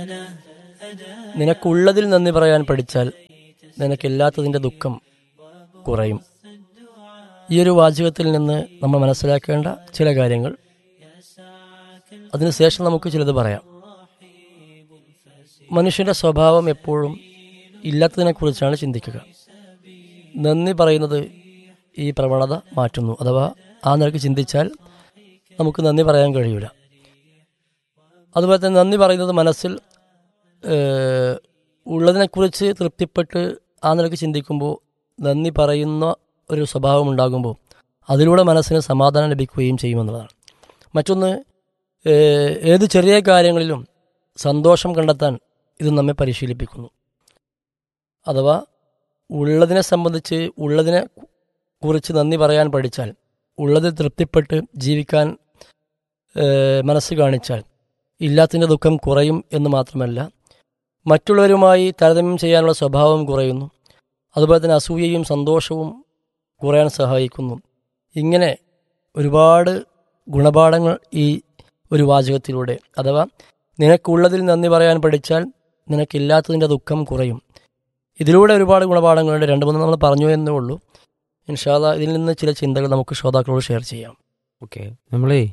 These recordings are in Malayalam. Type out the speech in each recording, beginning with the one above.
നിനക്കുള്ളതിൽ നന്ദി പറയാൻ പഠിച്ചാൽ നിനക്കില്ലാത്തതിന്റെ ദുഃഖം കുറയും ഈ ഒരു വാചകത്തിൽ നിന്ന് നമ്മൾ മനസ്സിലാക്കേണ്ട ചില കാര്യങ്ങൾ അതിനുശേഷം നമുക്ക് ചിലത് പറയാം മനുഷ്യന്റെ സ്വഭാവം എപ്പോഴും ഇല്ലാത്തതിനെക്കുറിച്ചാണ് ചിന്തിക്കുക നന്ദി പറയുന്നത് ഈ പ്രവണത മാറ്റുന്നു അഥവാ ആ നിലക്ക് ചിന്തിച്ചാൽ നമുക്ക് നന്ദി പറയാൻ കഴിയൂല അതുപോലെ തന്നെ നന്ദി പറയുന്നത് മനസ്സിൽ ഏഹ്, ഉള്ളതിനെക്കുറിച്ച് തൃപ്തിപ്പെട്ട് ആ നിലക്ക് ചിന്തിക്കുമ്പോൾ നന്ദി പറയുന്ന ഒരു സ്വഭാവം ഉണ്ടാകുമ്പോൾ അതിലൂടെ മനസ്സിന് സമാധാനം ലഭിക്കുകയും ചെയ്യുമെന്നുള്ളതാണ് മറ്റൊന്ന് ഏഹ്, ഏത് ചെറിയ കാര്യങ്ങളിലും സന്തോഷം കണ്ടെത്താൻ ഇത് നമ്മെ പരിശീലിപ്പിക്കുന്നു അഥവാ ഉള്ളതിനെ സംബന്ധിച്ച് ഉള്ളതിനെ കുറിച്ച് നന്ദി പറയാൻ പഠിച്ചാൽ ഉള്ളതിൽ തൃപ്തിപ്പെട്ട് ജീവിക്കാൻ ഏഹ്, മനസ്സ് കാണിച്ചാൽ ഇല്ലാത്തതിൻ്റെ ദുഃഖം കുറയും എന്ന് മാത്രമല്ല മറ്റുള്ളവരുമായി താരതമ്യം ചെയ്യാനുള്ള സ്വഭാവം കുറയുന്നു അതുപോലെ തന്നെ അസൂയയും സന്തോഷവും കുറയാൻ സഹായിക്കുന്നു ഇങ്ങനെ ഒരുപാട് ഗുണപാഠങ്ങൾ ഈ ഒരു വാചകത്തിലൂടെ അഥവാ നിനക്കുള്ളതിൽ നന്ദി പറയാൻ പഠിച്ചാൽ നിനക്കില്ലാത്തതിൻ്റെ ദുഃഖം കുറയും ഇതിലൂടെ ഒരുപാട് ഗുണപാഠങ്ങളുണ്ട് രണ്ട് മൂന്ന് നമ്മൾ പറഞ്ഞു എന്നേ ഉള്ളൂ ഇൻഷാല്ല ഇതിൽ നിന്ന് ചില ചിന്തകൾ നമുക്ക് ശ്രോതാക്കളോട് ഷെയർ ചെയ്യാം ഓക്കെ നമ്മളേ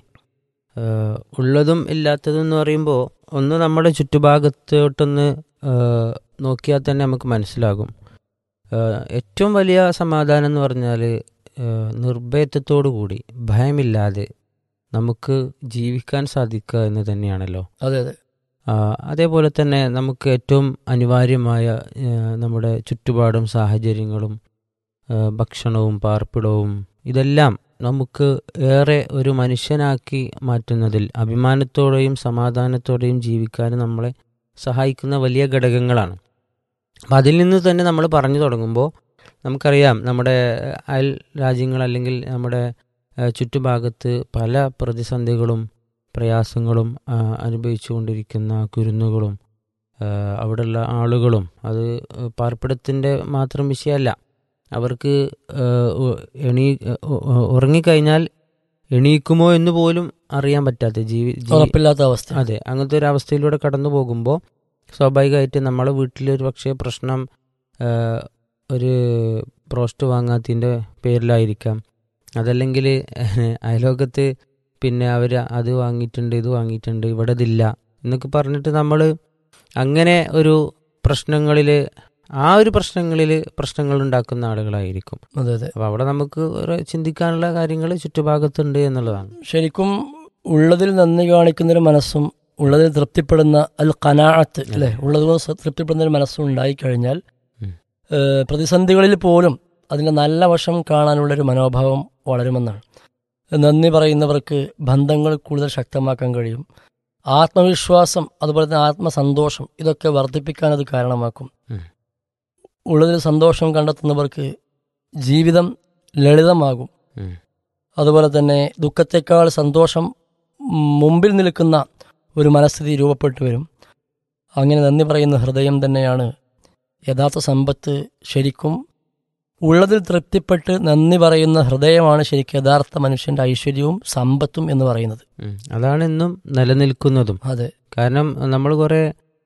ഏഹ്, ഉള്ളതും ഇല്ലാത്തതും എന്ന് പറയുമ്പോൾ ഒന്ന് നമ്മുടെ ചുറ്റുഭാഗത്തോട്ടൊന്ന് ഏഹ്, നോക്കിയാൽ തന്നെ നമുക്ക് മനസ്സിലാകും ഏഹ്, ഏറ്റവും വലിയ സമാധാനം എന്ന് പറഞ്ഞാൽ നിർഭയത്വത്തോടു കൂടി ഭയമില്ലാതെ നമുക്ക് ജീവിക്കാൻ സാധിക്കുക എന്ന് തന്നെയാണല്ലോ അതെ അതെ ആ, അതേപോലെ തന്നെ നമുക്ക് ഏറ്റവും അനിവാര്യമായ ഏഹ്, നമ്മുടെ ചുറ്റുപാടും സാഹചര്യങ്ങളും ഏഹ്, ഭക്ഷണവും പാർപ്പിടവും ഇതെല്ലാം നമുക്ക് ഏറെ ഒരു മനുഷ്യനാക്കി മാറ്റുന്നതിൽ അഭിമാനത്തോടെയും സമാധാനത്തോടെയും ജീവിക്കാൻ നമ്മളെ സഹായിക്കുന്ന വലിയ ഘടകങ്ങളാണ് അപ്പം അതിൽ നിന്ന് തന്നെ നമ്മൾ പറഞ്ഞു തുടങ്ങുമ്പോൾ നമുക്കറിയാം നമ്മുടെ അയൽ രാജ്യങ്ങൾ അല്ലെങ്കിൽ നമ്മുടെ ഏഹ്, ചുറ്റുഭാഗത്ത് പല പ്രതിസന്ധികളും പ്രയാസങ്ങളും ആ, അനുഭവിച്ചുകൊണ്ടിരിക്കുന്ന കുരുന്നുകളും ആ, അവിടെയുള്ള ആളുകളും അത് പാർപ്പിടത്തിൻ്റെ മാത്രം വിഷയമല്ല അവർക്ക് ആ, ഉ- എണീ ഉ- ഉ- ഉറങ്ങിക്കഴിഞ്ഞാൽ എണീക്കുമോ എന്ന് പോലും അറിയാൻ പറ്റാത്ത ജീവി ജീ- ഉറപ്പില്ലാത്ത അവസ്ഥ അതെ അങ്ങനത്തെ ഒരു അവസ്ഥയിലൂടെ കടന്നു പോകുമ്പോൾ സ്വാഭാവികമായിട്ട് നമ്മളെ വീട്ടിലൊരു പക്ഷേ പ്രശ്നം ആ, ഒരു പ്രോസ്റ്റ് വാങ്ങാത്തതിൻ്റെ പേരിലായിരിക്കാം അതല്ലെങ്കിൽ അയലോകത്ത് പിന്നെ അവർ അത് വാങ്ങിയിട്ടുണ്ട് ഇത് വാങ്ങിയിട്ടുണ്ട് ഇവിടെ ഇതില്ല എന്നൊക്കെ പറഞ്ഞിട്ട് നമ്മൾ അങ്ങനെ ഒരു പ്രശ്നങ്ങളിൽ ആ ഒരു പ്രശ്നങ്ങളിൽ പ്രശ്നങ്ങൾ ഉണ്ടാക്കുന്ന ആളുകളായിരിക്കും അതെ അതെ അപ്പോൾ അവിടെ നമുക്ക് ഒരു ചിന്തിക്കാനുള്ള കാര്യങ്ങൾ ചുറ്റുഭാഗത്തുണ്ട് എന്നുള്ളതാണ് ശരിക്കും ഉള്ളതിൽ നന്ദി കാണിക്കുന്നൊരു മനസ്സും ഉള്ളതിൽ തൃപ്തിപ്പെടുന്ന അൽ കനാഅത്ത് അല്ലെ ഉള്ളത് കൊണ്ട് സ- തൃപ്തിപ്പെടുന്ന ഒരു മനസ്സും ഉണ്ടായിക്കഴിഞ്ഞാൽ ഉം. ഏഹ്, പ്രതിസന്ധികളിൽ പോലും അതിന്റെ നല്ല വശം കാണാനുള്ളൊരു മനോഭാവം വളരുമെന്നാണ് നന്ദി പറയുന്നവർക്ക് ബന്ധങ്ങൾ കൂടുതൽ ശക്തമാക്കാൻ കഴിയും ആത്മവിശ്വാസം അതുപോലെ തന്നെ ആത്മസന്തോഷം ഇതൊക്കെ വർദ്ധിപ്പിക്കാൻ അത് കാരണമാക്കും ഉം. ഉള്ളതിൽ സന്തോഷം കണ്ടെത്തുന്നവർക്ക് ജീവിതം ലളിതമാകും ഉം. അതുപോലെ തന്നെ ദുഃഖത്തെക്കാൾ സന്തോഷം ഉം, മുമ്പിൽ നിൽക്കുന്ന ഒരു മനസ്ഥിതി രൂപപ്പെട്ടു വരും അങ്ങനെ നന്ദി പറയുന്ന ഹൃദയം തന്നെയാണ് യഥാർത്ഥ സമ്പത്ത് ശരിക്കും ഉള്ളതിൽ തൃപ്തിപ്പെട്ട് നന്ദി പറയുന്ന ഹൃദയമാണ് ശരിക്കും യഥാർത്ഥ മനുഷ്യന്റെ ഐശ്വര്യവും സമ്പത്തും എന്ന് പറയുന്നത് ഉം. അതാണ് ഇന്നും നിലനിൽക്കുന്നതും അതെ കാരണം നമ്മൾ കുറേ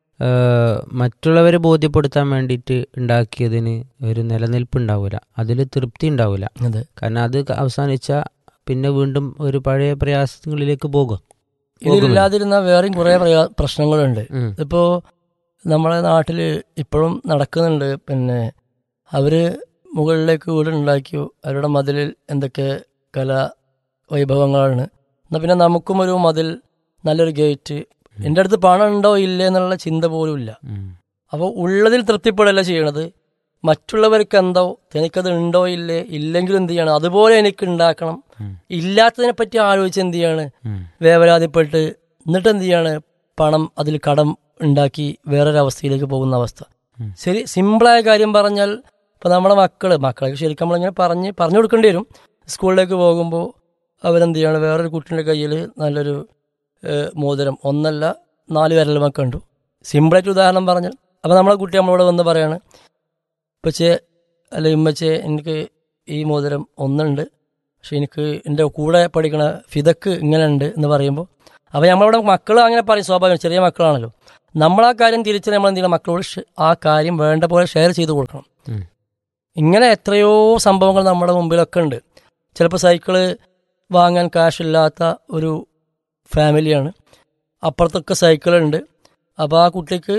മറ്റുള്ളവരെ ബോധ്യപ്പെടുത്താൻ വേണ്ടിയിട്ട് ഉണ്ടാക്കിയതിന് ഒരു നിലനിൽപ്പ് ഉണ്ടാവില്ല അതിൽ തൃപ്തി ഉണ്ടാവില്ല അതെ കാരണം അത് അവസാനിച്ച പിന്നെ വീണ്ടും ഒരു പഴയ പ്രയാസങ്ങളിലേക്ക് പോകും ഇതിലില്ലാതിരുന്ന വേറെയും കുറേ പ്രയാ- പ്രശ്നങ്ങളുണ്ട് ഉം. ഇപ്പോ നമ്മുടെ നാട്ടിൽ ഇപ്പോഴും നടക്കുന്നുണ്ട് പിന്നെ അവര് മുകളിലേക്ക് വീടുണ്ടാക്കി അവരുടെ മതിലിൽ എന്തൊക്കെ കലാ വൈഭവങ്ങളാണ് എന്നാൽ പിന്നെ നമുക്കും ഒരു മതിൽ നല്ലൊരു ഗേറ്റ് എൻ്റെ അടുത്ത് പണം ഉണ്ടോ ഇല്ലേ എന്നുള്ള ചിന്ത പോലും ഇല്ല ഉം. അപ്പോൾ ഉള്ളതിൽ തൃപ്തിപ്പെടല്ല ചെയ്യണത് മറ്റുള്ളവർക്ക് എന്തോ തനിക്കത് ഉണ്ടോ ഇല്ലേ ഇല്ലെങ്കിലും എന്ത് ചെയ്യണം അതുപോലെ എനിക്ക് ഉണ്ടാക്കണം ഉം. ഇല്ലാത്തതിനെ പറ്റി ആലോചിച്ച് എന്ത് ചെയ്യാണ് ഉം. വേവലാതിപ്പെട്ട് എന്നിട്ട് എന്ത് ചെയ്യാണ് പണം അതിൽ കടം ഉണ്ടാക്കി വേറൊരവസ്ഥയിലേക്ക് പോകുന്ന അവസ്ഥ ഉം. ശരി സിമ്പിളായ കാര്യം പറഞ്ഞാൽ ഇപ്പൊ നമ്മുടെ മക്കള് മക്കളെ ശരിക്കും നമ്മളിങ്ങനെ പറഞ്ഞ് പറഞ്ഞു കൊടുക്കേണ്ടി വരും സ്കൂളിലേക്ക് പോകുമ്പോൾ അവരെന്ത് ചെയ്യാണ് വേറൊരു കുട്ടിയുടെ കയ്യിൽ നല്ലൊരു ഏഹ്, മോതിരം ഒന്നല്ല നാല് വിരലുമൊക്കെ കണ്ടു സിമ്പിളായിട്ട് ഉദാഹരണം പറഞ്ഞാൽ അപ്പം നമ്മളെ കുട്ടി നമ്മളോട് വന്ന് പറയാണ് ഇപ്പച്ചേ അല്ല ഇമ്മച്ചേ എനിക്ക് ഈ മോതിരം ഒന്നുണ്ട് പക്ഷെ എനിക്ക് എൻ്റെ കൂടെ പഠിക്കണ ഫിദക്ക് ഇങ്ങനെ ഉണ്ട് എന്ന് പറയുമ്പോൾ അപ്പോൾ നമ്മളവിടെ മക്കൾ അങ്ങനെ പറയും സ്വാഭാവികം ചെറിയ മക്കളാണല്ലോ നമ്മൾ ആ കാര്യം തിരിച്ച് നമ്മൾ എന്ത് ചെയ്യണം മക്കളോട് ഷെ- ആ കാര്യം വേണ്ട പോലെ ഷെയർ ചെയ്ത് കൊടുക്കണം ഉം. ഇങ്ങനെ എത്രയോ സംഭവങ്ങൾ നമ്മുടെ മുമ്പിലൊക്കെ ഉണ്ട് ചിലപ്പോൾ സൈക്കിള് വാങ്ങാൻ കാശില്ലാത്ത ഒരു ഫാമിലിയാണ് അപ്പുറത്തൊക്കെ സൈക്കിളുണ്ട് അപ്പോൾ ആ കുട്ടിക്ക്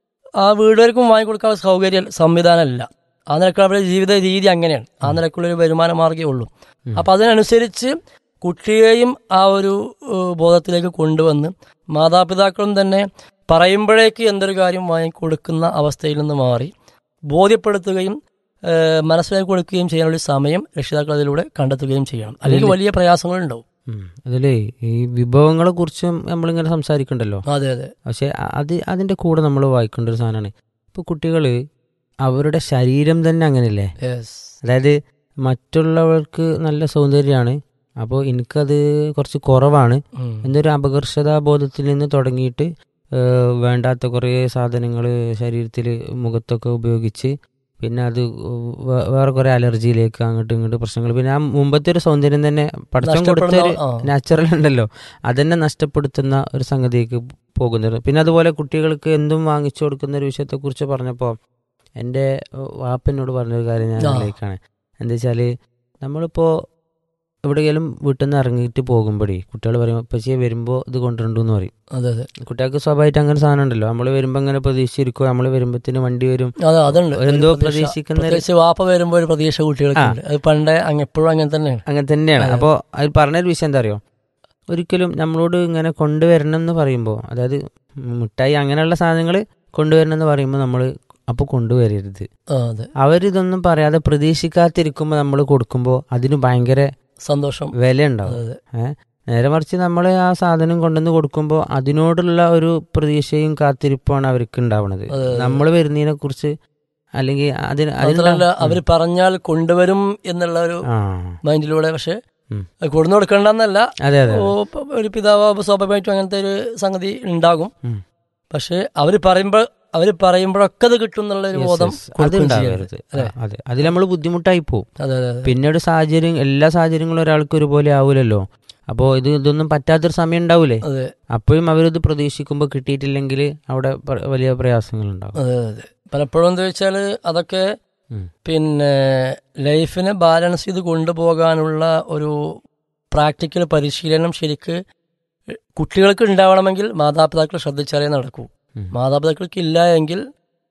ആ വീടുകാർക്കും വാങ്ങിക്കൊടുക്കാനുള്ള സൗകര്യം സംവിധാനമല്ല ആ നിലക്കുള്ള അവരുടെ ജീവിത രീതി അങ്ങനെയാണ് ആ നിലക്കുള്ള ഒരു വരുമാന മാർഗ്ഗമേ ഉള്ളൂ ഉം. അപ്പം അതിനനുസരിച്ച് കുട്ടിയെയും ആ ഒരു ഏഹ്, ബോധത്തിലേക്ക് കൊണ്ടുവന്ന് മാതാപിതാക്കളും തന്നെ പറയുമ്പോഴേക്ക് എന്തൊരു കാര്യം വാങ്ങിക്കൊടുക്കുന്ന അവസ്ഥയിൽ നിന്ന് മാറി ബോധ്യപ്പെടുത്തുകയും ഏഹ്, മനസ്സിലാക്കി കൊടുക്കുകയും ചെയ്യാനുള്ള ഒരു സമയം രക്ഷിതാക്കൾ അതിലൂടെ കണ്ടെത്തുകയും ചെയ്യണം അല്ലെങ്കിൽ വലിയ പ്രയാസങ്ങളുണ്ടാവും ഉം. അതിലേ ഈ വിഭവങ്ങളെ കുറിച്ചും നമ്മളിങ്ങനെ സംസാരിക്കണ്ടല്ലോ അതെ അതെ പക്ഷെ അ- അത് അതിന്റെ കൂടെ നമ്മൾ വായിക്കേണ്ട ഒരു സാധനമാണ് ഇപ്പൊ കുട്ടികള് അവരുടെ ശരീരം തന്നെ അങ്ങനെയല്ലേ യെസ് അതായത് മറ്റുള്ളവർക്ക് നല്ല സൗന്ദര്യമാണ് അപ്പോൾ എനിക്കത് കുറച്ച് കുറവാണ് എന്നൊരു അപകർഷതാബോധത്തിൽ നിന്ന് തുടങ്ങിയിട്ട് ഏഹ്, വേണ്ടാത്ത കുറേ സാധനങ്ങൾ ശരീരത്തിൽ മുഖത്തൊക്കെ ഉപയോഗിച്ച് പിന്നെ അത് വേ- വേറെ കുറേ അലർജിയിലേക്ക് അങ്ങോട്ടും ഇങ്ങോട്ടും പ്രശ്നങ്ങൾ പിന്നെ ആ മുമ്പത്തെ ഒരു സൗന്ദര്യം തന്നെ പടച്ചം കൊടുത്തൊരു നാച്ചുറൽ ഉണ്ടല്ലോ അതന്നെ നഷ്ടപ്പെടുത്തുന്ന ഒരു സംഗതിക്ക് പോകുന്നത് പിന്നെ അതുപോലെ കുട്ടികൾക്ക് എന്തും വാങ്ങിച്ചു കൊടുക്കുന്ന ഒരു വിഷയത്തെക്കുറിച്ച് പറഞ്ഞപ്പോൾ എൻ്റെ വാപ്പനോട് പറഞ്ഞൊരു കാര്യം ഞാൻ ആ. അതിലേക്കാണ് എന്താ വെച്ചാൽ നമ്മളിപ്പോൾ എവിടെയെങ്കിലും വീട്ടിൽ നിന്ന് ഇറങ്ങിയിട്ട് പോകുമ്പോഴേ കുട്ടികൾ പറയും പക്ഷേ വരുമ്പോൾ ഇത് കൊണ്ടുവരണ്ടെന്ന് പറയും അതെ അതെ കുട്ടികൾക്ക് സ്വാഭാവികമായിട്ട് അങ്ങനെ സാധനം ഉണ്ടല്ലോ നമ്മൾ വരുമ്പോൾ അങ്ങനെ പ്രതീക്ഷിച്ചിരിക്കും നമ്മൾ വരുമ്പോഴത്തേന് വണ്ടി വരും അതെ അതുണ്ട് എന്തോ ഒരു പ്രതീക്ഷ. പ്രതീക്ഷിക്കുന്ന ഒരു- പ്രത്യേകിച്ച് വാപ്പ വരുമ്പോ ഒരു പ്രതീക്ഷ കുട്ടികൾക്കുണ്ട് അത് പണ്ടേ അങ്ങ് എപ്പോഴും അങ്ങനെ തന്നെയാണ് അങ്ങനെ തന്നെയാണ് അതെ. അപ്പോൾ അതിൽ പറഞ്ഞൊരു വിഷയം എന്താ അറിയോ ഒരിക്കലും നമ്മളോട് ഇങ്ങനെ കൊണ്ടുവരണം എന്ന് പറയുമ്പോൾ അതായത് മിഠായി അങ്ങനെയുള്ള സാധനങ്ങൾ കൊണ്ടുവരണം എന്ന് പറയുമ്പോൾ നമ്മൾ അപ്പോൾ കൊണ്ടുവരരുത് ആ അതെ അവരിതൊന്നും പറയാതെ പ്രതീക്ഷിക്കാതിരിക്കുമ്പോൾ നമ്മൾ കൊടുക്കുമ്പോൾ അതിന് ഭയങ്കര സന്തോഷം വില ഉണ്ടാവും അതെ ഏഹ് നേരെ മറിച്ച് നമ്മൾ ആ സാധനം കൊണ്ടുവന്ന് കൊടുക്കുമ്പോൾ അതിനോടുള്ള ഒരു പ്രതീക്ഷയും കാത്തിരിപ്പുമാണ് അവർക്ക് ഉണ്ടാവുന്നത് അതെ, അതെ. നമ്മൾ വരുന്നതിനെ കുറിച്ച് അല്ലെങ്കിൽ അതിന് മാത്രമല്ല അതിനുള്ള- അവര് പറഞ്ഞാൽ കൊണ്ടുവരും എന്നുള്ള ഒരു ആ മൈൻഡിലൂടെ പക്ഷെ ഉം. കൊടുന്നു കൊടുക്കണ്ടെന്നല്ല അതെ അതെ ഓ, ഇപ്പൊ ഒരു പിതാവ് സ്വാഭാവികമായിട്ടും അങ്ങനത്തെ ഒരു സംഗതി ഉണ്ടാകും ഉം. പക്ഷെ അവര് പറയുമ്പോൾ അവര് പറയുമ്പോഴൊക്കെ അത് കിട്ടും എന്നുള്ള ഒരു Yes, ബോധം yes. കൊടുക്കുകയും അതുണ്ടാവരുത് ചെയ്യരുത്. അല്ലേ? ആ, അതെ അതിൽ നമ്മൾ ബുദ്ധിമുട്ടായി പോകും അതെ അതെ അതെ പിന്നീട് സാഹചര്യം എല്ലാ സാഹചര്യങ്ങളും ഒരാൾക്ക് ഒരുപോലെ ആവൂലല്ലോ അപ്പോൾ ഇത് ഇതൊന്നും പറ്റാത്തൊരു സമയം ഉണ്ടാവൂലേ അതെ അപ്പോഴും അവരിത് പ്രതീക്ഷിക്കുമ്പോൾ കിട്ടിയിട്ടില്ലെങ്കിൽ അവിടെ പ്ര- വലിയ പ്രയാസങ്ങൾ ഉണ്ടാവും അതെ അതെ കുഴപ്പമെപ്പോഴും എന്താ വെച്ചാൽ അതൊക്കെ ഉം. പിന്നെ ലൈഫിനെ ബാലൻസ് ചെയ്ത് കൊണ്ടുപോകാനുള്ള ഒരു പ്രാക്ടിക്കൽ പരിശീലനം ശരിക്ക് കുട്ടികൾക്ക് ഉണ്ടാവണമെങ്കിൽ മാതാപിതാക്കൾ ശ്രദ്ധിച്ചാലേ നടക്കൂ ഉം. മാതാപിതാക്കൾക്ക് ഇല്ല എങ്കിൽ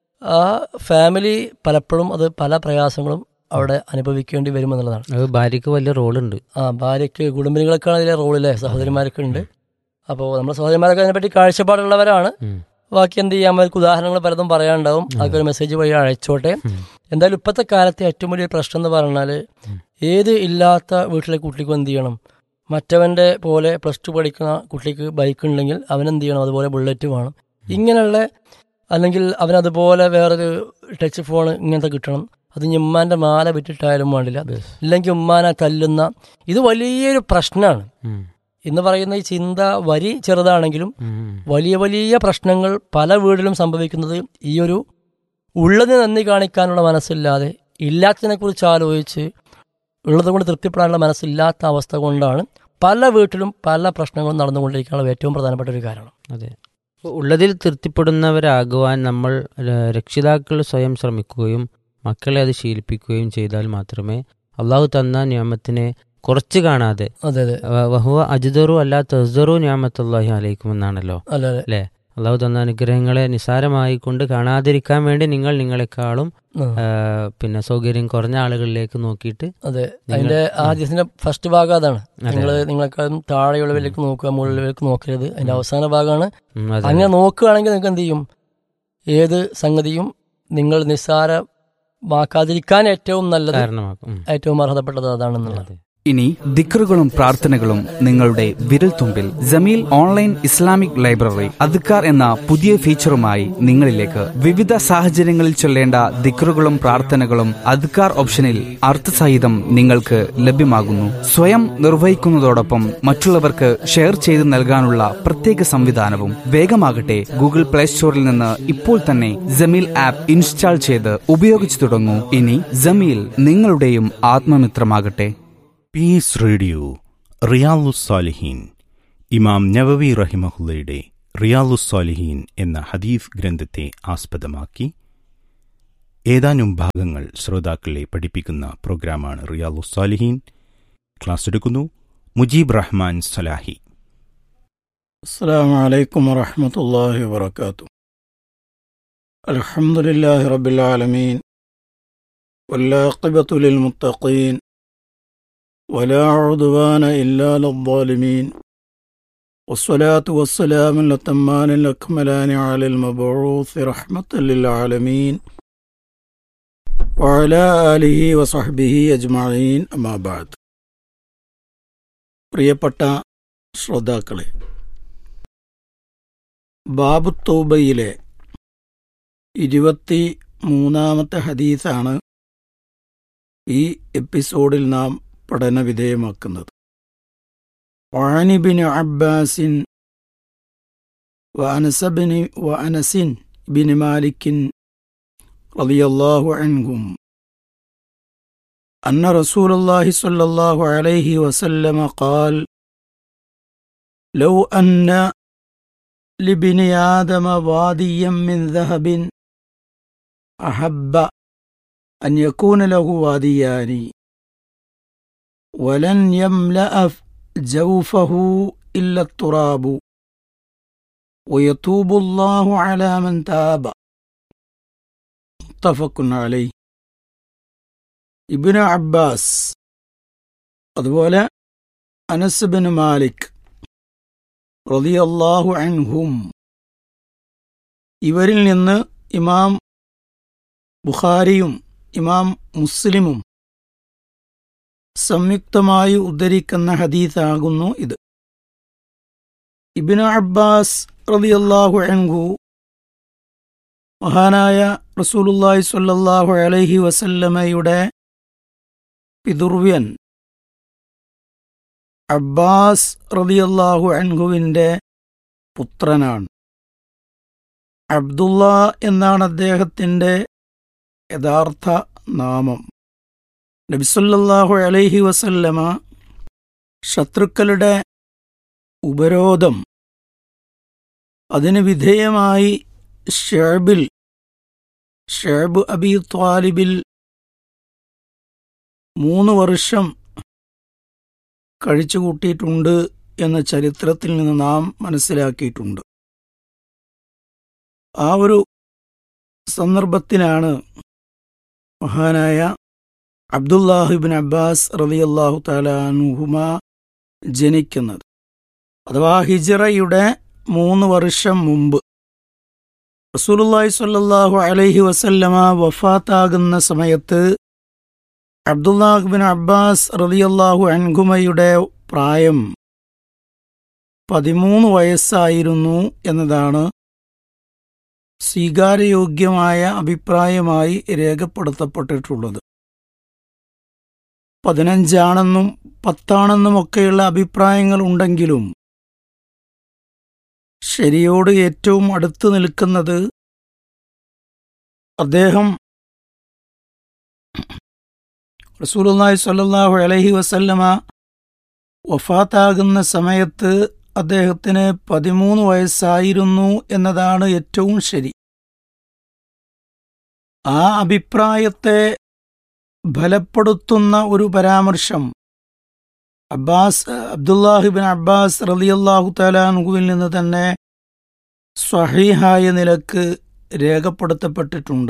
ആ ഫാമിലി പലപ്പോഴും അത് പല പ്രയാസങ്ങളും അവിടെ അനുഭവിക്കേണ്ടി വരുമെന്നുള്ളതാണ് അത് ഭാര്യയ്ക്ക് വലിയ റോളുണ്ട് ആ ഭാര്യയ്ക്ക് കുടുംബിനികൾക്കാണ് അതിലെ റോളിലെ സഹോദരിമാരൊക്കെ ഉണ്ട് അപ്പോൾ നമ്മുടെ സഹോദരിമാരൊക്കെ അതിനെപ്പറ്റി കാഴ്ചപ്പാടുള്ളവരാണ് ഉം. ബാക്കി എന്ത് ചെയ്യാൻ അവർക്ക് ഉദാഹരണങ്ങൾ പലതും പറയാനുണ്ടാവും അതൊക്കെ ഒരു മെസ്സേജ് വഴി അയച്ചോട്ടെ ഉം. എന്തായാലും ഇപ്പോഴത്തെ കാലത്തെ ഏറ്റവും വലിയ പ്രശ്നം എന്ന് പറഞ്ഞാൽ ഉം. ഏത് ഇല്ലാത്ത വീട്ടിലെ കുട്ടിക്കും എന്ത് ചെയ്യണം മറ്റവൻ്റെ പോലെ പ്ലസ് ടു പഠിക്കുന്ന കുട്ടിക്ക് ബൈക്ക് ഉണ്ടെങ്കിൽ അവനെന്ത് ചെയ്യണം അതുപോലെ ബുള്ളറ്റ് വേണം ഇങ്ങനെയുള്ള അല്ലെങ്കിൽ അവനതുപോലെ വേറൊരു ടച്ച് ഫോൺ ഇങ്ങനത്തെ കിട്ടണം അത് ഇനി ഉമ്മാൻ്റെ മാല വിട്ടിട്ടായാലും വേണ്ടില്ല ഇല്ലെങ്കിൽ ഉമ്മാനെ തല്ലുന്ന ഇത് വലിയൊരു പ്രശ്നമാണ് ഉം. എന്ന് പറയുന്ന ഈ ചിന്ത വരി ചെറുതാണെങ്കിലും ഉം. വലിയ വലിയ പ്രശ്നങ്ങൾ പല വീടിലും സംഭവിക്കുന്നത് ഈ ഒരു ഉള്ളതിന് നന്ദി കാണിക്കാനുള്ള മനസ്സില്ലാതെ ഇല്ലാത്തതിനെ കുറിച്ച് ആലോചിച്ച് ഉള്ളത് കൊണ്ട് തൃപ്തിപ്പെടാനുള്ള മനസ്സില്ലാത്ത അവസ്ഥ കൊണ്ടാണ് പല വീട്ടിലും പല പ്രശ്നങ്ങളും നടന്നുകൊണ്ടിരിക്കാനുള്ള ഏറ്റവും പ്രധാനപ്പെട്ട ഒരു കാരണം അതെ അപ്പോൾ ഉള്ളതിൽ തൃപ്തിപ്പെടുന്നവരാകുവാൻ നമ്മൾ ര- രക്ഷിതാക്കൾ സ്വയം ശ്രമിക്കുകയും മക്കളെ അത് ശീലിപ്പിക്കുകയും ചെയ്താൽ മാത്രമേ അള്ളാഹു തന്ന നിയമത്തിനെ കുറച്ച് കാണാതെ അതെ അതെ വ- വഹുവ അജിദറു അല്ല തസ്ദറു നിയമത്തല്ലാഹി അലൈക്കും എന്നാണല്ലോ അല്ല അതെ അല്ലേ അള്ളാഹു തന്ന അനുഗ്രഹങ്ങളെ നിസാരമായി കൊണ്ട് കാണാതിരിക്കാൻ വേണ്ടി നിങ്ങൾ നിങ്ങളെക്കാളും ആ, ആ, പിന്നെ സൗകര്യം കുറഞ്ഞ ആളുകളിലേക്ക് നോക്കിയിട്ട് അതെ നിങ്ങൾ- അതിന്റെ ആദ്യത്തിന്റെ ഫസ്റ്റ് ഭാഗം അതാണ് അതെ. നിങ്ങൾ നിങ്ങളെക്കാളും താഴെയുള്ളവരിലേക്ക് നോക്കുക മുകളിലേക്ക് നോക്കരുത് അതിന്റെ അവസാന ഭാഗമാണ് ഉം, അതെ, അങ്ങനെ അതെ. നോക്കുകയാണെങ്കിൽ നിങ്ങൾക്ക് എന്ത് ചെയ്യും ഏത് സംഗതിയും നിങ്ങൾ നിസ്സാരമാക്കാതിരിക്കാൻ ഏറ്റവും നല്ലത് കാരണമാക്കും ഉം, ഏറ്റവും അർഹതപ്പെട്ടത് അതാണെന്നുള്ളത് അതെ. ഇനി ദിക്റുകളും പ്രാർത്ഥനകളും നിങ്ങളുടെ വിരൽത്തുമ്പിൽ ജമീൽ ഓൺലൈൻ ഇസ്ലാമിക് ലൈബ്രറി അദ്ക്കാർ എന്ന പുതിയ ഫീച്ചറുമായി നിങ്ങളിലേക്ക് വിവിധ സാഹചര്യങ്ങളിൽ ചൊല്ലേണ്ട ദിക്റുകളും പ്രാർത്ഥനകളും അദ്ക്കാർ ഓപ്ഷനിൽ അർത്ഥസഹിതം നിങ്ങൾക്ക് ലഭ്യമാകുന്നു സ്വയം നിർവഹിക്കുന്നതോടൊപ്പം മറ്റുള്ളവർക്ക് ഷെയർ ചെയ്ത് നൽകാനുള്ള പ്രത്യേക സംവിധാനവും വേഗമാകട്ടെ ഗൂഗിൾ പ്ലേ സ്റ്റോറിൽ നിന്ന് ഇപ്പോൾ തന്നെ ജമീൽ ആപ്പ് ഇൻസ്റ്റാൾ ചെയ്ത് ഉപയോഗിച്ചു തുടങ്ങൂ ഇനി ജമീൽ നിങ്ങളുടെയും ആത്മമിത്രമാകട്ടെ പീസ് റേഡിയോ റിയാലുസാലിഹീൻ ഇമാം നവവി റഹിമഹുല്ലയുടെ റിയാലുസ്സാലിഹീൻ എന്ന ഹദീഫ് ഗ്രന്ഥത്തെ ആസ്പദമാക്കി ഏതാനും ഭാഗങ്ങൾ ശ്രോതാക്കളെ പഠിപ്പിക്കുന്ന പ്രോഗ്രാമാണ് റിയാലുസ്സാലിഹീൻ ക്ലാസ് എടുക്കുന്നു മുജീബ് റഹ്മാൻ സലാഹി السلام عليكم ورحمة الله وبركاته الحمد لله رب العالمين والعاقبة للمتقين ولا عدوان إلا للظالمين والصلاة والسلام الأتمان الأكملان على المبعوث رحمة للعالمين وعلى آله وصحبه أجمعين أما بعد പ്രിയപ്പെട്ട ശ്രോതാക്കളെ ബാബു തൗബയിലെ ഇരുപത്തി മൂന്നാമത്തെ ഹദീസാണ് ഈ എപ്പിസോഡിൽ നാം പഠനവിധേയമാക്കുന്നത് വാനിബിന് അബ്ബാസിൻ വഅനസബിന് വഅനസിൻ ബിൻ മാലിക്കിൻ റളിയല്ലാഹു അൻഹും أن رسول الله صلى الله عليه وسلم قال لو أن لابن آدم واديا من ذهب أحب أن يكون له واديان ولن يملأ جوفه إلا التراب ويتوب الله على من تاب متفق عليه ഇബിന് അബ്ബാസ് അതുപോലെ അനസ് ബിൻ മാലിക് റളിയല്ലാഹു അൻഹും ഇവരിൽ നിന്ന് ഇമാം ബുഖാരിയും ഇമാം മുസ്ലിമും സംയുക്തമായി ഉദ്ധരിക്കുന്ന ഹദീസാകുന്നു ഇത് ഇബിന് അബ്ബാസ് റളിയല്ലാഹു അൻഹു മഹാനായ റസൂലുള്ളാഹി സ്വല്ലല്ലാഹു അലൈഹി വസല്ലമയുടെ പിതുർവ്യൻ അബ്ബാസ് റളിയല്ലാഹു അൻഹുവിൻ്റെ പുത്രനാണ് അബ്ദുള്ള എന്നാണ് അദ്ദേഹത്തിൻ്റെ യഥാർത്ഥ നാമം നബിസല്ലാഹു അലൈഹി വസല്ലമ ശത്രുക്കളുടെ ഉപരോധം അതിന് വിധേയമായി ഷേബിൽ ഷേബ് അബി ത്വാലിബിൽ മൂന്ന് വർഷം കഴിച്ചുകൂട്ടിയിട്ടുണ്ട് എന്ന ചരിത്രത്തിൽ നിന്ന് നാം മനസ്സിലാക്കിയിട്ടുണ്ട് ആ ഒരു സന്ദർഭത്തിലാണ് മഹാനായ അബ്ദുല്ലാഹിബിൻ അബ്ബാസ് റളിയല്ലാഹു താലാനുഹുമ ജനിക്കുന്നത് അഥവാ ഹിജറയുടെ മൂന്ന് വർഷം മുമ്പ് റസൂലുള്ളാഹി സ്വല്ലല്ലാഹു അലൈഹി വസല്ലമ വഫാത്താകുന്ന സമയത്ത് അബ്ദുല്ലാഹിബിൻ അബ്ബാസ് റളിയല്ലാഹു അൻഹുമയുടെ പ്രായം പതിമൂന്ന് വയസ്സായിരുന്നു എന്നതാണ് സ്വീകാര്യയോഗ്യമായ അഭിപ്രായമായി രേഖപ്പെടുത്തപ്പെട്ടിട്ടുള്ളത് പതിനഞ്ചാണെന്നും പത്താണെന്നുമൊക്കെയുള്ള അഭിപ്രായങ്ങൾ ഉണ്ടെങ്കിലും ശരിയോട് ഏറ്റവും അടുത്ത് നിൽക്കുന്നത് അദ്ദേഹം റസൂലുള്ളാഹി സ്വല്ലല്ലാഹു അലൈഹി വസല്ലമ വഫാത്താകുന്ന സമയത്ത് അദ്ദേഹത്തിന് പതിമൂന്ന് വയസ്സായിരുന്നു എന്നതാണ് ഏറ്റവും ശരി ആ അഭിപ്രായത്തെ ഫലപ്പെടുത്തുന്ന ഒരു പരാമർശം അബ്ബാസ് അബ്ദുല്ലാഹിബിൻ അബ്ബാസ് റളിയല്ലാഹു തലാൻഹുവിൽ നിന്ന് തന്നെ സ്വഹീഹായ നിലക്ക് രേഖപ്പെടുത്തപ്പെട്ടിട്ടുണ്ട്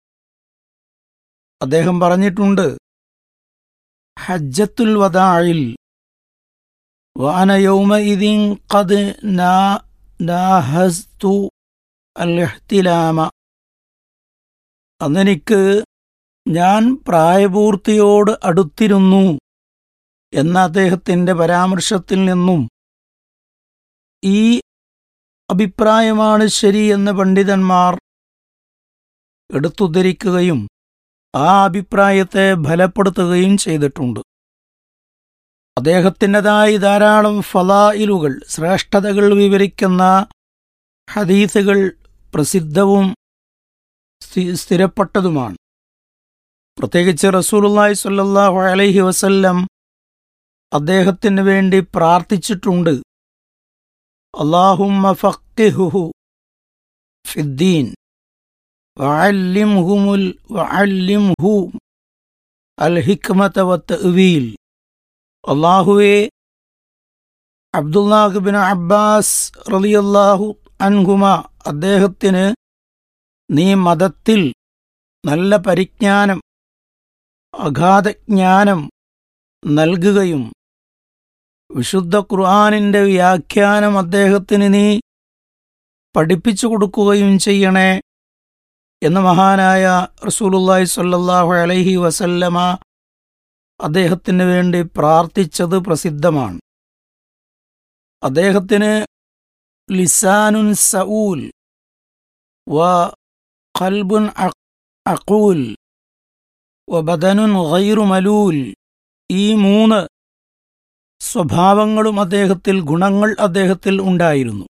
അദ്ദേഹം പറഞ്ഞിട്ടുണ്ട് ഹജ്ജത്തുൽ വദായിൽ വാന യൗമഇദിൻ ഖദ് നാ നാഹസ്തു അൽ ഇഹ്തിലാമ അന്നെനിക്ക് ഞാൻ പ്രായപൂർത്തിയോട് അടുത്തിരുന്നു എന്ന അദ്ദേഹത്തിൻ്റെ പരാമർശത്തിൽ നിന്നും ഈ അഭിപ്രായമാണ് ശരി എന്ന് പണ്ഡിതന്മാർ എടുത്തുദ്ധരിക്കുകയും ആ അഭിപ്രായത്തെ ഫലപ്പെടുത്തുകയും ചെയ്തിട്ടുണ്ട് അദ്ദേഹത്തിൻ്റെതായി ധാരാളം ഫലായിലുകൾ ശ്രേഷ്ഠതകൾ വിവരിക്കുന്ന ഹദീസുകൾ പ്രസിദ്ധവും സ്ഥി- സ്ഥിരപ്പെട്ടതുമാണ് പ്രത്യേകിച്ച് റസൂലുള്ളാഹി സ്വല്ലല്ലാഹു അലൈഹി വസല്ലം അദ്ദേഹത്തിന് വേണ്ടി പ്രാർത്ഥിച്ചിട്ടുണ്ട് اللهم فقهه في الدين وعلمهم ال... وعلمه الحكمة والتأويل അള്ളാഹുവെ അബ്ദുല്ലാഹിബിൻ അബ്ബാസ് റളിയല്ലാഹു അൻഹുമ അദ്ദേഹത്തിന് നീ മതത്തിൽ നല്ല പരിജ്ഞാനം അഗാധജ്ഞാനം നൽകുകയും വിശുദ്ധ ഖുർആാനിൻ്റെ വ്യാഖ്യാനം അദ്ദേഹത്തിന് നീ പഠിപ്പിച്ചു കൊടുക്കുകയും ചെയ്യണേ എന്ന് മഹാനായ റസൂലുള്ളാഹി സ്വല്ലല്ലാഹു അലൈഹി വസല്ലമ അദ്ദേഹത്തിന് വേണ്ടി പ്രാർത്ഥിച്ചത് പ്രസിദ്ധമാണ് അദ്ദേഹത്തിന് ലിസാനുൻ സഊൽ വ ഖൽബുൻ അഖൂൽ വ ബദനുൻ ഗൈറു മലൂൽ ഈ മൂന്ന് സ്വഭാവങ്ങളും അദ്ദേഹത്തിൽ ഗുണങ്ങൾ അദ്ദേഹത്തിൽ ഉണ്ടായിരുന്നു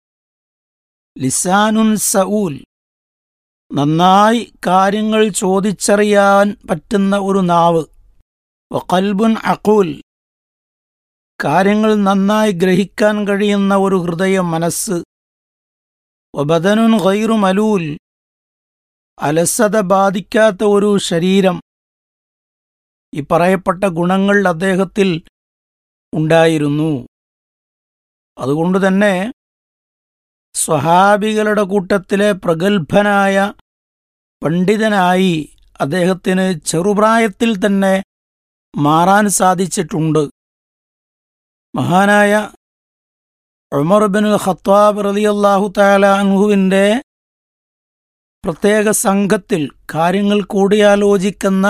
ലിസാനുൻ സഊൽ നന്നായി കാര്യങ്ങൾ ചോദിച്ചറിയാൻ പറ്റുന്ന ഒരു നാവ് വഖൽബുൻ അഖൂൽ കാര്യങ്ങൾ നന്നായി ഗ്രഹിക്കാൻ കഴിയുന്ന ഒരു ഹൃദയ മനസ്സ് വബദനുൻ ഗൈറു മലൂൽ അലസത ബാധിക്കാത്ത ഒരു ശരീരം ഈ പറയപ്പെട്ട ഗുണങ്ങൾ അദ്ദേഹത്തിൽ ഉണ്ടായിരുന്നു അതുകൊണ്ട് തന്നെ സ്വഹാബികളുടെ കൂട്ടത്തിലെ പ്രഗത്ഭനായ പണ്ഡിതനായി അദ്ദേഹത്തിന് ചെറുപ്രായത്തിൽ തന്നെ മാറാൻ സാധിച്ചിട്ടുണ്ട് മഹാനായ ഉമർ ബിൻ ഖത്താബ് റളിയല്ലാഹു തആല അൻഹുവിൻ്റെ പ്രത്യേക സംഘത്തിൽ കാര്യങ്ങൾ കൂടിയാലോചിക്കുന്ന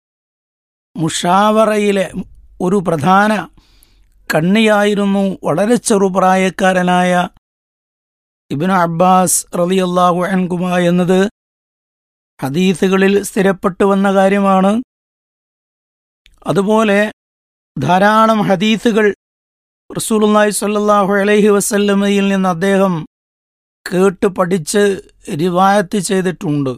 മുഷാവറയിലെ ഒരു പ്രധാന കണ്ണിയായിരുന്നു വളരെ ചെറുപ്രായക്കാരനായ ഇബ്നു അബ്ബാസ് റളിയല്ലാഹു അൻഹുമ എന്നത് ഹദീസുകളിൽ സ്ഥിരപ്പെട്ടു വന്ന കാര്യമാണ് അതുപോലെ ധാരാളം ഹദീസുകൾ റസൂലുള്ളാഹി സ്വല്ലല്ലാഹു അലൈഹി വസല്ലമയിൽ നിന്ന് അദ്ദേഹം കേട്ട് പഠിച്ച് റിവായത്ത് ചെയ്തിട്ടുണ്ട്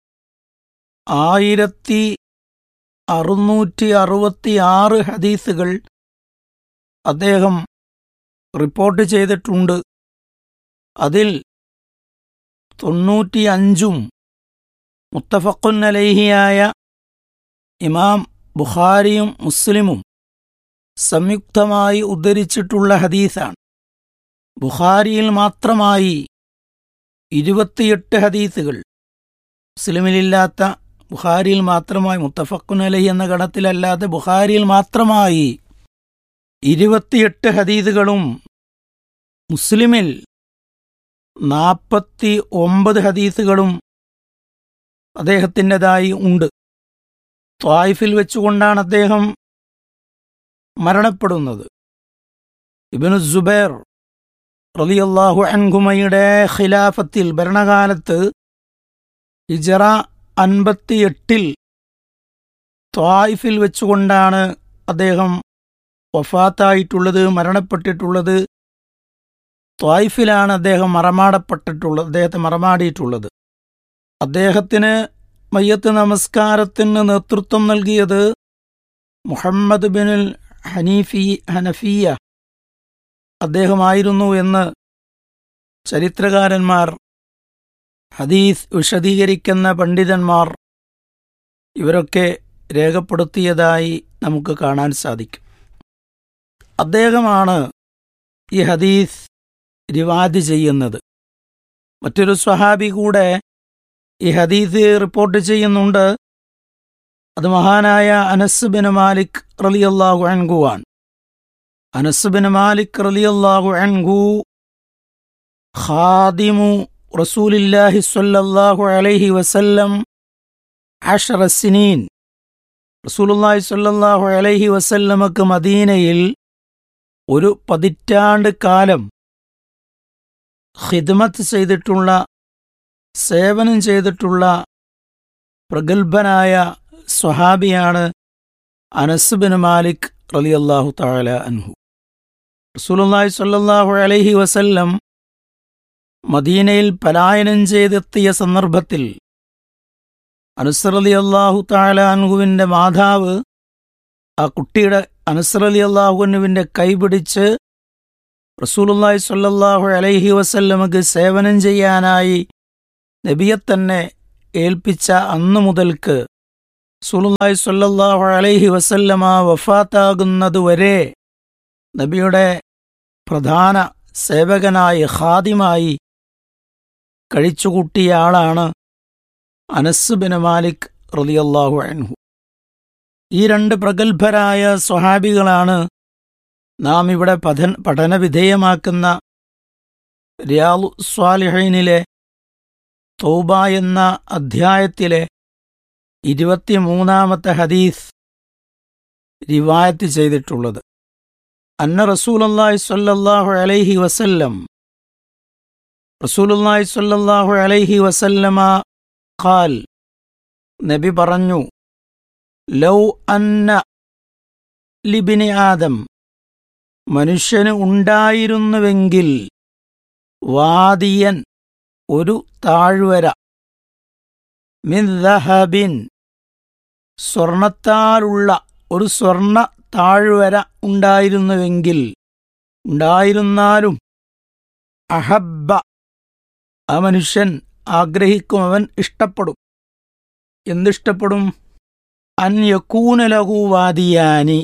ആയിരത്തി അറുന്നൂറ്റി അറുപത്തി ആറ് ഹദീസുകൾ അദ്ദേഹം റിപ്പോർട്ട് ചെയ്തിട്ടുണ്ട് അതിൽ തൊണ്ണൂറ്റി അഞ്ചും മുത്തഫഖുൻ അലൈഹിയായ ഇമാം ബുഖാരിയും മുസ്ലിമും സംയുക്തമായി ഉദ്ധരിച്ചിട്ടുള്ള ഹദീസാണ് ബുഖാരിയിൽ മാത്രമായി ഇരുപത്തിയെട്ട് ഹദീസുകൾ മുസ്ലിമിലില്ലാത്ത ബുഖാരിയിൽ മാത്രമായി മുത്തഫക്കുൻ അലഹി എന്ന ഗണത്തിലല്ലാതെ ബുഖാരിയിൽ മാത്രമായി ഇരുപത്തിയെട്ട് ഹദീസുകളും മുസ്ലിമിൽ നാൽപ്പത്തി ഒമ്പത് ഹദീസുകളും അദ്ദേഹത്തിൻ്റെതായി ഉണ്ട് ത്വായിഫിൽ വെച്ചുകൊണ്ടാണ് അദ്ദേഹം മരണപ്പെടുന്നത് ഇബിനു ജുബൈർ റളിയല്ലാഹു അൻഹുമയുടെ ഖിലാഫത്തിൽ ഭരണകാലത്ത് ഇജറ അൻപത്തിയെട്ടിൽ ത്വായിഫിൽ വെച്ചുകൊണ്ടാണ് അദ്ദേഹം വഫാത്തായിട്ടുള്ളത് മരണപ്പെട്ടിട്ടുള്ളത് ത്വായിഫിലാണ് അദ്ദേഹം മറമാടപ്പെട്ടിട്ടുള്ളത് അദ്ദേഹത്തെ മറമാടിയിട്ടുള്ളത് അദ്ദേഹത്തിന് മയ്യത്ത് നമസ്കാരത്തിന് നേതൃത്വം നൽകിയത് മുഹമ്മദ് ബിനുൽ ഹനീഫി ഹനഫിയ അദ്ദേഹമായിരുന്നു എന്ന് ചരിത്രകാരന്മാർ ഹദീസ് വിശദീകരിക്കുന്ന പണ്ഡിതന്മാർ ഇവരൊക്കെ രേഖപ്പെടുത്തിയതായി നമുക്ക് കാണാൻ സാധിക്കും അദ്ദേഹമാണ് ഈ ഹദീസ് റിവാദ് ചെയ്യുന്നത് മറ്റൊരു സ്വഹാബി കൂടെ ഈ ഹദീസ് റിപ്പോർട്ട് ചെയ്യുന്നുണ്ട് അത് മഹാനായ അനസ് ബിൻ മാലിക് റളിയല്ലാഹു അൻഹുവാൻ അനസ് ബിൻ മാലിക് റളിയല്ലാഹു അൻഹു ഖാദിമു റസൂലില്ലാഹി സ്വല്ലല്ലാഹു അലൈഹി വസല്ലം അഷറ സിനീൻ റസൂലുള്ളാഹി സ്വല്ലല്ലാഹു അലൈഹി വസല്ലമക്ക് മദീനയിൽ ഒരു പതിറ്റാണ്ട് കാലം ഖിദ്മത്ത് ചെയ്തിട്ടുള്ള സേവനം ചെയ്തിട്ടുള്ള പ്രഗത്ഭനായ സ്വഹാബിയാണ് അനസ് ബിൻ മാലിക് റളിയല്ലാഹു തആല അൻഹു റസൂലുള്ളാഹി സ്വല്ലല്ലാഹു അലൈഹി വസല്ലം മദീനയിൽ പലായനം ചെയ്തെത്തിയ സന്ദർഭത്തിൽ അനസ്രലി അള്ളാഹു താല അൻഹുവിൻ്റെ മാതാവ് ആ കുട്ടിയുടെ അനസ്രലി അള്ളാഹുവിൻ്റെ കൈപിടിച്ച് റസൂലുള്ളാഹി സ്വല്ലല്ലാഹു അലൈഹി വസല്ലമക്ക് സേവനം ചെയ്യാനായി നബിയെ തന്നെ ഏൽപ്പിച്ച അന്നു മുതൽക്ക് റസൂലുള്ളാഹി സ്വല്ലല്ലാഹു അലൈഹി വസല്ലമ വഫാത്താകുന്നതുവരെ നബിയുടെ പ്രധാന സേവകനായി ഖാദിമായി കഴിച്ചുകൂട്ടിയ ആളാണ് അനസ് ബിൻ മാലിക് റളിയല്ലാഹു അൻഹു ഈ രണ്ട് പ്രഗത്ഭരായ സ്വഹാബികളാണ് നാം ഇവിടെ പഠന പഠനവിധേയമാക്കുന്ന റിയാലു സ്വാലിഹൈനിലെ തൗബ എന്ന അധ്യായത്തിലെ ഇരുപത്തിമൂന്നാമത്തെ ഹദീസ് റിവായത്ത് ചെയ്തിട്ടുള്ളത് അന്ന റസൂലല്ലാഹി സ്വല്ലല്ലാഹു അലൈഹി വസല്ലം റസൂലുള്ളാഹി സ്വല്ലല്ലാഹു അലൈഹി വസല്ലമ ഖാൽ നബി പറഞ്ഞു ലൗ അന്ന ലിബിനി ആദം മനുഷ്യന് ഉണ്ടായിരുന്നുവെങ്കിൽ വാദിയൻ ഒരു താഴ്വര മിൻ ദഹബിൻ സ്വർണത്താലുള്ള ഒരു സ്വർണ താഴ്വര ഉണ്ടായിരുന്നുവെങ്കിൽ ഉണ്ടായിരുന്നാലും അഹബ്ബ ആ മനുഷ്യൻ ആഗ്രഹിക്കും അവൻ ഇഷ്ടപ്പെടും എന്തിഷ്ടപ്പെടും അൻ യക്കൂനലഹു വാദിയാനി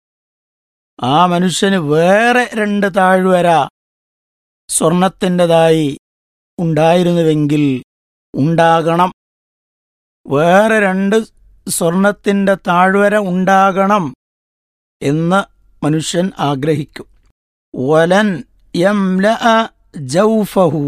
ആ മനുഷ്യന് വേറെ രണ്ട് താഴ്വര സ്വർണത്തിൻ്റെതായി ഉണ്ടായിരുന്നുവെങ്കിൽ ഉണ്ടാകണം വേറെ രണ്ട് സ്വർണത്തിൻ്റെ താഴ്വര ഉണ്ടാകണം എന്ന് മനുഷ്യൻ ആഗ്രഹിക്കും വലൻ യംല ജൗഫഹു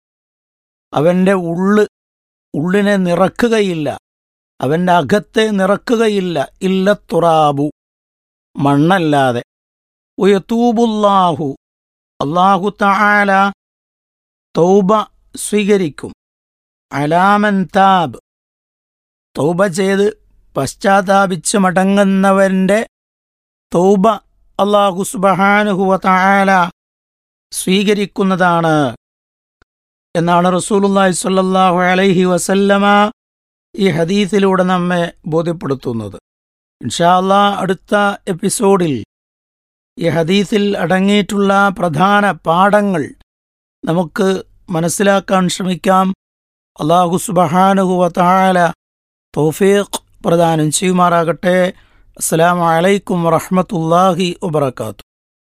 അവൻ്റെ ഉള്ള് ഉള്ളിനെ നിറക്കുകയില്ല അവൻ്റെ അകത്തെ നിറക്കുകയില്ല ഇല്ല തുറാബു മണ്ണല്ലാതെ ഉയത്തൂബുല്ലാഹു അള്ളാഹു തആല തൗബ സ്വീകരിക്കും അലാമൻ താബ് തൗബ ചെയ്ത് പശ്ചാത്താപിച്ച് മടങ്ങുന്നവന്റെ തൗബ അള്ളാഹു സുബഹാനുഹുവ തആല സ്വീകരിക്കുന്നതാണ് എന്നാണ് റസൂലുള്ളാഹി സ്വല്ലല്ലാഹു അലൈഹി വസല്ലമ ഈ ഹദീസിലൂടെ നമ്മെ ബോധ്യപ്പെടുത്തുന്നത് ഇൻഷാല്ലാ അടുത്ത എപ്പിസോഡിൽ ഈ ഹദീസിൽ അടങ്ങിയിട്ടുള്ള പ്രധാന പാഠങ്ങൾ നമുക്ക് മനസ്സിലാക്കാൻ ശ്രമിക്കാം അള്ളാഹു സുബഹാനുഹുവ താല തൗഫീഖ് പ്രദാനം ചെയ്യുമാറാകട്ടെ അസ്സലാമു അലൈക്കും വറഹ്മത്തുള്ളാഹി വബറകാത്തു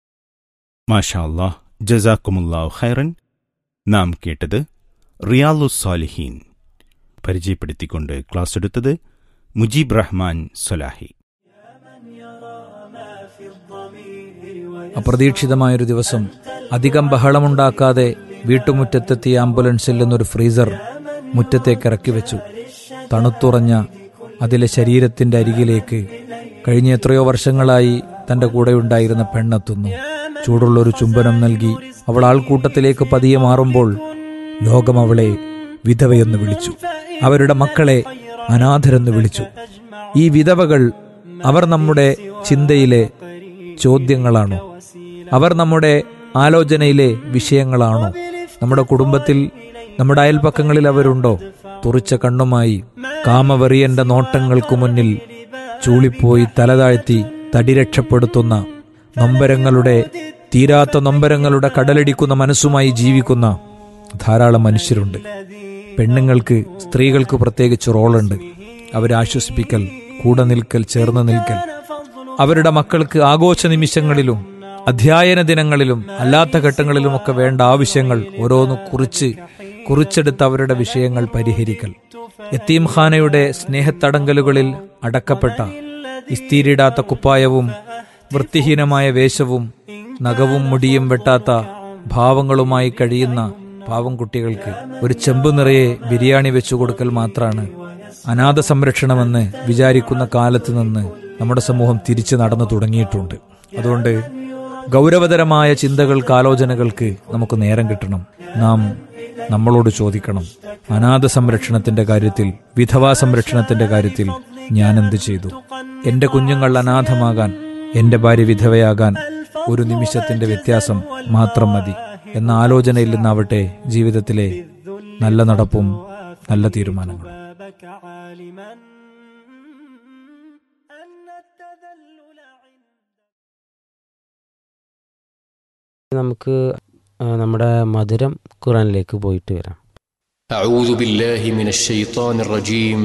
മാഷാ അല്ലാഹ് ജസാക്കുമുല്ലാഹു ഖൈറൻ നാം കേട്ടത് റിയാലു സാലിഹീൻ പരിചയപ്പെടുത്തിക്കൊണ്ട് ക്ലാസ് എടുത്തത് മുജീബ് റഹ്മാൻ സൊലാഹി അപ്രതീക്ഷിതമായൊരു ദിവസം അധികം ബഹളമുണ്ടാക്കാതെ വീട്ടുമുറ്റത്തെത്തിയ ആംബുലൻസിൽ നിന്നൊരു ഫ്രീസർ മുറ്റത്തേക്ക് ഇറക്കി വെച്ചു തണുത്തുറഞ്ഞ അതിലെ ശരീരത്തിന്റെ അരികിലേക്ക് കഴിഞ്ഞ എത്രയോ വർഷങ്ങളായി തന്റെ കൂടെയുണ്ടായിരുന്ന പെണ്ണെത്തുന്നു ചൂടുള്ളൊരു ചുംബനം നൽകി അവൾ ആൾക്കൂട്ടത്തിലേക്ക് പതിയെ മാറുമ്പോൾ ലോകം അവളെ വിധവയെന്ന് വിളിച്ചു അവരുടെ മക്കളെ അനാഥരെന്ന് വിളിച്ചു ഈ വിധവകൾ അവർ നമ്മുടെ ചിന്തയിലെ ചോദ്യങ്ങളാണോ അവർ നമ്മുടെ ആലോചനയിലെ വിഷയങ്ങളാണോ നമ്മുടെ കുടുംബത്തിൽ നമ്മുടെ അയൽപ്പക്കങ്ങളിൽ അവരുണ്ടോ തുറിച്ച കണ്ണുമായി കാമവെറിയന്റെ നോട്ടങ്ങൾക്കു മുന്നിൽ ചൂളിപ്പോയി തലതാഴ്ത്തി തടി രക്ഷപ്പെടുത്തുന്ന നൊമ്പരങ്ങളുടെ തീരാത്ത നൊമ്പരങ്ങളുടെ കടലടിക്കുന്ന മനസ്സുമായി ജീവിക്കുന്ന ധാരാളം മനുഷ്യരുണ്ട് പെണ്ണുങ്ങൾക്ക് സ്ത്രീകൾക്ക് പ്രത്യേകിച്ച് റോളുണ്ട് അവരെ ആശ്വസിപ്പിക്കൽ കൂടെ നിൽക്കൽ ചേർന്ന് നിൽക്കൽ അവരുടെ മക്കൾക്ക് ആഘോഷ നിമിഷങ്ങളിലും അധ്യയന ദിനങ്ങളിലും അല്ലാത്ത ഘട്ടങ്ങളിലുമൊക്കെ വേണ്ട ആവശ്യങ്ങൾ ഓരോന്ന് കുറിച്ച് കുറിച്ചെടുത്ത് അവരുടെ വിഷയങ്ങൾ പരിഹരിക്കൽ യത്തീംഖാനയുടെ സ്നേഹത്തടങ്കലുകളിൽ അടക്കപ്പെട്ട ഇസ്തീരിടാത്ത കുപ്പായവും വൃത്തിഹീനമായ വേഷവും നഖവും മുടിയും വെട്ടാത്ത ഭാവങ്ങളുമായി കഴിയുന്ന പാവം കുട്ടികൾക്ക് ഒരു ചെമ്പ് നിറയെ ബിരിയാണി വെച്ചു കൊടുക്കൽ മാത്രമാണ് അനാഥ സംരക്ഷണമെന്ന് വിചാരിക്കുന്ന കാലത്ത് നിന്ന് നമ്മുടെ സമൂഹം തിരിച്ചു നടന്നു തുടങ്ങിയിട്ടുണ്ട് അതുകൊണ്ട് ഗൗരവതരമായ ചിന്തകൾക്ക് ആലോചനകൾക്ക് നമുക്ക് നേരം കിട്ടണം നാം നമ്മളോട് ചോദിക്കണം അനാഥ സംരക്ഷണത്തിന്റെ കാര്യത്തിൽ വിധവാ സംരക്ഷണത്തിന്റെ കാര്യത്തിൽ ഞാൻ എന്ത് ചെയ്തു എന്റെ കുഞ്ഞുങ്ങൾ അനാഥമാകാൻ എന്റെ ഭാര്യ വിധവയാകാൻ ഒരു നിമിഷത്തിന്റെ വ്യത്യാസം മാത്രം മതി എന്ന ആലോചനയിൽ നിന്നാവട്ടെ ജീവിതത്തിലെ നല്ല നടപ്പും നല്ല തീരുമാനങ്ങളും നമുക്ക് ആ, നമ്മുടെ മധുരം ഖുറാനിലേക്ക് പോയിട്ട് വരാം أعوذ بالله من الشيطان الرجيم